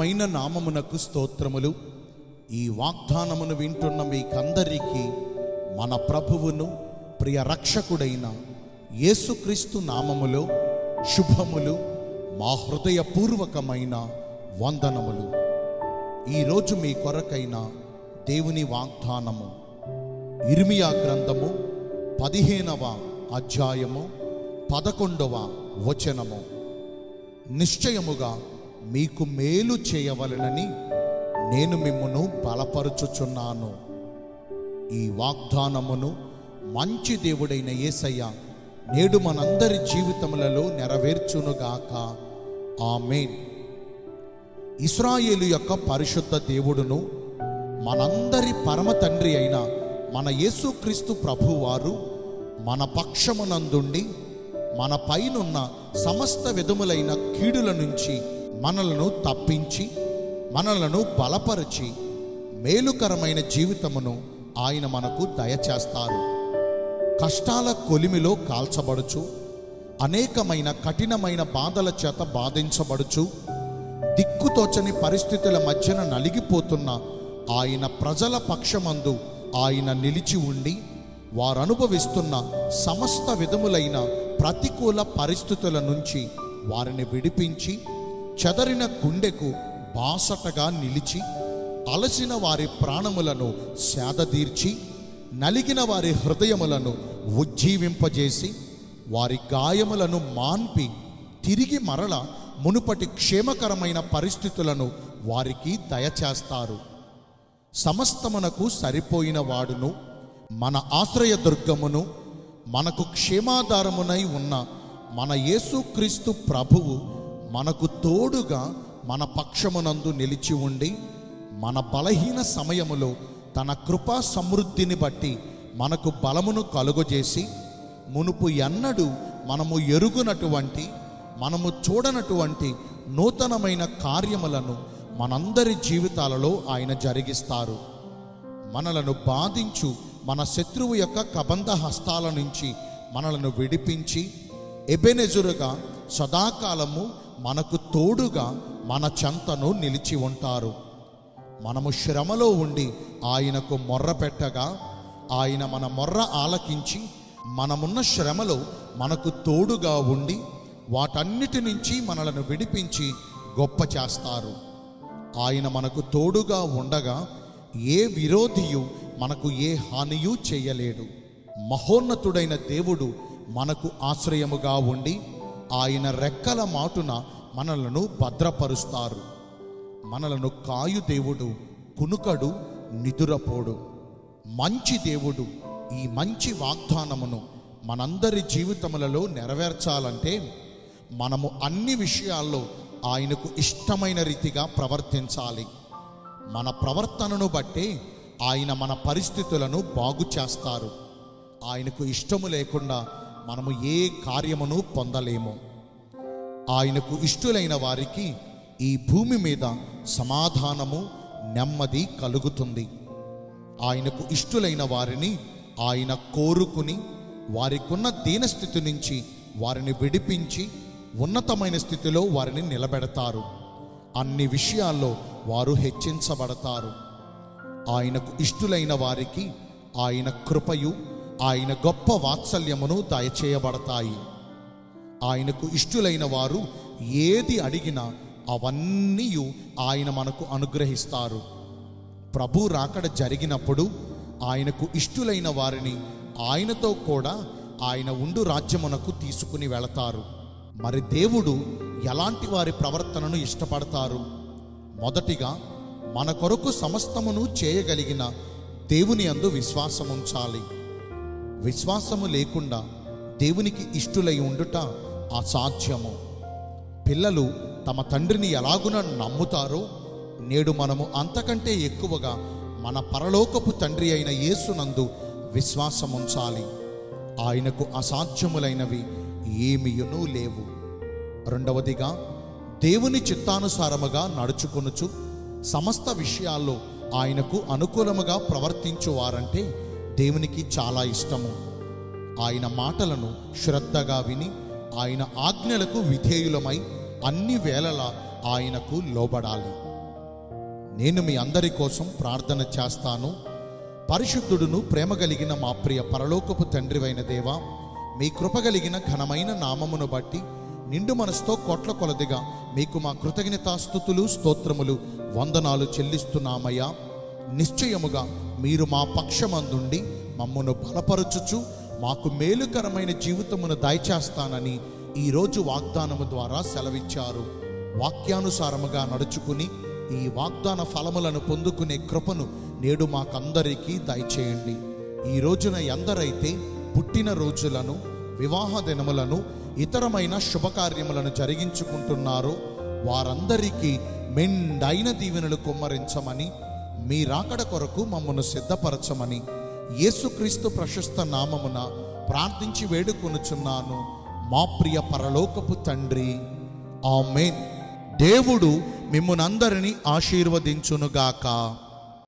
ఘనమైన నామమునకు స్తోత్రములు ఈ వాగ్దానమును వింటున్న మీకందరికీ మన ప్రభువును ప్రియ రక్షకుడైన యేసుక్రీస్తు నామములో శుభములు మా హృదయపూర్వకమైన వందనములు ఈరోజు మీ కొరకైన దేవుని వాగ్దానము ఇర్మియా గ్రంథము పదిహేనవ అధ్యాయము పదకొండవ వచనము నిశ్చయముగా మీకు మేలు చేయవలనని నేను మిమ్మును బలపరుచుచున్నాను ఈ వాగ్దానమును మంచి దేవుడైన యేసయ్య నేడు మనందరి జీవితములలో నెరవేర్చునుగాక ఆమేన్ ఇస్రాయేలు యొక్క పరిశుద్ధ దేవుడును మనందరి పరమ తండ్రి అయిన మన యేసుక్రీస్తు ప్రభువారు మన పక్షమునందుండి మన పైనున్న సమస్త విధములైన కీడుల నుంచి మనలను తప్పించి మనలను బలపరిచి మేలుకరమైన జీవితమును ఆయన మనకు దయచేస్తారు కష్టాల కొలిమిలో కాల్చబడుచు అనేకమైన కఠినమైన బాధల చేత బాధించబడుచు దిక్కుతోచని పరిస్థితుల మధ్యన నలిగిపోతున్న ఆయన ప్రజల పక్షమందు ఆయన నిలిచి ఉండి వారు అనుభవిస్తున్న సమస్త విధములైన ప్రతికూల పరిస్థితుల నుంచి వారిని విడిపించి చెదరిన గుండెకు బాసటగా నిలిచి అలసిన వారి ప్రాణములను సేదతీర్చి నలిగిన వారి హృదయములను ఉజ్జీవింపజేసి వారి గాయములను మాన్పి తిరిగి మరల మునుపటి క్షేమకరమైన పరిస్థితులను వారికి దయచేస్తారు సమస్తమునకు సరిపోయిన వాడును మన ఆశ్రయ దుర్గమును మనకు క్షేమాధారమునై ఉన్న మన యేసుక్రీస్తు ప్రభువు మనకు తోడుగా మన పక్షమునందు నిలిచి ఉండి మన బలహీన సమయములో తన కృపా సమృద్ధిని బట్టి మనకు బలమును కలుగజేసి మునుపు ఎన్నడూ మనము ఎరుగునటువంటి మనము చూడనటువంటి నూతనమైన కార్యములను మనందరి జీవితాలలో ఆయన జరిగిస్తారు మనలను బాధించు మన శత్రువు యొక్క కబంధ హస్తాల నుంచి మనలను విడిపించి ఎబెనెజురుగా సదాకాలము మనకు తోడుగా మన చెంతను నిలిచి ఉంటారు మనము శ్రమలో ఉండి ఆయనకు మొర్ర పెట్టగా ఆయన మన మొర్ర ఆలకించి మనమున్న శ్రమలో మనకు తోడుగా ఉండి వాటన్నిటి నుంచి మనలను విడిపించి గొప్ప చేస్తారు ఆయన మనకు తోడుగా ఉండగా ఏ విరోధియు మనకు ఏ హానియు చేయలేడు మహోన్నతుడైన దేవుడు మనకు ఆశ్రయముగా ఉండి ఆయన రెక్కల మాటున మనలను భద్రపరుస్తారు మనలను కాయు దేవుడు కునుకడు నిదురపోడు మంచి దేవుడు ఈ మంచి వాగ్దానమును మనందరి జీవితములలో నెరవేర్చాలంటే మనము అన్ని విషయాల్లో ఆయనకు ఇష్టమైన రీతిగా ప్రవర్తించాలి మన ప్రవర్తనను బట్టే ఆయన మన పరిస్థితులను బాగు చేస్తారు ఆయనకు ఇష్టము లేకుండా మనము ఏ కార్యమును పొందలేము ఆయనకు ఇష్టులైన వారికి ఈ భూమి మీద సమాధానము నెమ్మది కలుగుతుంది ఆయనకు ఇష్టులైన వారిని ఆయన కోరుకుని వారికున్న దీనస్థితి నుంచి వారిని విడిపించి ఉన్నతమైన స్థితిలో వారిని నిలబెడతారు అన్ని విషయాల్లో వారు హెచ్చించబడతారు ఆయనకు ఇష్టులైన వారికి ఆయన కృపయు ఆయన గొప్ప వాత్సల్యమును దయచేయబడతాయి ఆయనకు ఇష్టులైన వారు ఏది అడిగినా అవన్నీ ఆయన మనకు అనుగ్రహిస్తారు ప్రభు రాకడ జరిగినప్పుడు ఆయనకు ఇష్టులైన వారిని ఆయనతో కూడా ఆయన ఉండు రాజ్యమునకు తీసుకుని వెళతారు మరి దేవుడు ఎలాంటి వారి ప్రవర్తనను ఇష్టపడతారు మొదటిగా మన కొరకు సమస్తమును చేయగలిగిన దేవుని అందు విశ్వాసం ఉంచాలి విశ్వాసము లేకుండా దేవునికి ఇష్టులై ఉండుట అసాధ్యము పిల్లలు తమ తండ్రిని ఎలాగున నమ్ముతారో నేడు మనము అంతకంటే ఎక్కువగా మన పరలోకపు తండ్రి అయిన యేసునందు విశ్వాసం ఉంచాలి ఆయనకు అసాధ్యములైనవి ఏమియునూ లేవు రెండవదిగా దేవుని చిత్తానుసారముగా నడుచుకొనుచు సమస్త విషయాల్లో ఆయనకు అనుకూలముగా ప్రవర్తించువారంటే దేవునికి చాలా ఇష్టము ఆయన మాటలను శ్రద్ధగా విని ఆయన ఆజ్ఞలకు విధేయులమై అన్ని వేళలా ఆయనకు లోబడాలి నేను మీ అందరి కోసం ప్రార్థన చేస్తాను పరిశుద్ధుడును ప్రేమ కలిగిన మా ప్రియ పరలోకపు తండ్రివైన దేవా మీ కృప కలిగిన ఘనమైన నామమును బట్టి నిండు మనసుతో కోట్ల కొలదిగా మీకు మా కృతజ్ఞతాస్థుతులు స్తోత్రములు వందనాలు చెల్లిస్తున్నామయ్యా నిశ్చయముగా మీరు మా పక్షమందుండి మమ్మను బలపరచుచు మాకు మేలుకరమైన జీవితమును దయచేస్తానని ఈరోజు వాగ్దానము ద్వారా సెలవిచ్చారు వాక్యానుసారముగా నడుచుకుని ఈ వాగ్దాన ఫలములను పొందుకునే కృపను నేడు మాకందరికీ దయచేయండి ఈ రోజున ఎందరైతే పుట్టిన రోజులను వివాహ దినములను ఇతరమైన శుభకార్యములను జరిగించుకుంటున్నారో వారందరికీ మెండైన దీవెనలు కుమ్మరించమని మీ రాకడ కొరకు మమ్మను సిద్ధపరచమని యేసుక్రీస్తు ప్రశస్త నామమున ప్రార్థించి వేడుకొనుచున్నాను మా ప్రియ పరలోకపు తండ్రి ఆమెన్ దేవుడు మిమ్మునందరినీ ఆశీర్వదించునుగాక